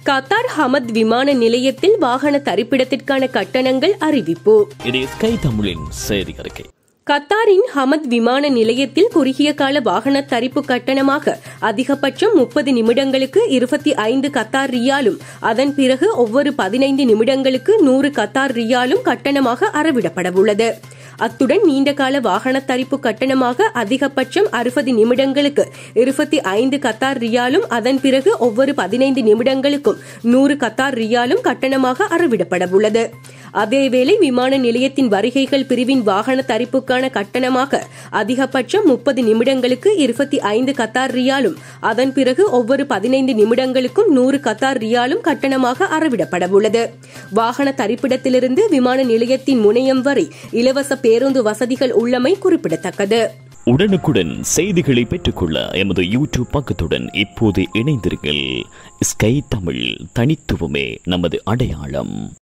Qatar Hamad விமான நிலையத்தில் வாகன தரிப்பிடத்திற்கான கட்டணங்கள் அறிவிப்பு இது ஸ்கை தமிழின் செய்தி அறிக்கை கத்தாரின் ஹமத் விமான நிலையத்தில் குறுகிய கால வாகன தரிப்பு கட்டணமாக அதிகபட்சம் முப்பது நிமிடங்களுக்கு இருபத்தி ஐந்து கத்தார் ரியாலும் அதன் பிறகு ஒவ்வொரு பதினைந்து நிமிடங்களுக்கு நூறு கத்தார் ரியாலும் கட்டணமாக அறவிடப்படவுள்ளது அத்துடன் நீண்டகால வாகன தரிப்பு கட்டணமாக அதிகபட்சம் அறுபது நிமிடங்களுக்கு இருபத்தி ஐந்து கத்தார் ரியாலும் அதன் பிறகு ஒவ்வொரு பதினைந்து நிமிடங்களுக்கும் நூறு கத்தார் ரியாலும் கட்டணமாக அறவிடப்படவுள்ளது அதேவேளை விமான நிலையத்தின் வருகைகள் பிரிவின் வாகன தரிப்புக்கான கட்டணமாக அதிகபட்சம் முப்பது நிமிடங்களுக்கு இருபத்தி ஐந்து கத்தார் ரியாலும் அதன் பிறகு ஒவ்வொரு பதினைந்து நிமிடங்களுக்கும் நூறு கத்தார் ரியாலும் கட்டணமாக அறவிடப்படவுள்ளது வாகன தரிப்பிடத்திலிருந்து விமான நிலையத்தின் முனையம் வரை இலவச பேருந்து வசதிகள் உள்ளமை குறிப்பிடத்தக்கது உடனுக்குடன் செய்திகளை பெற்றுக்கொள்ள எமது யூடியூப் பக்கத்துடன் இப்போது இணைந்திருங்கள் ஸ்கை தமிழ் தனித்துவமே நமது அடையாளம்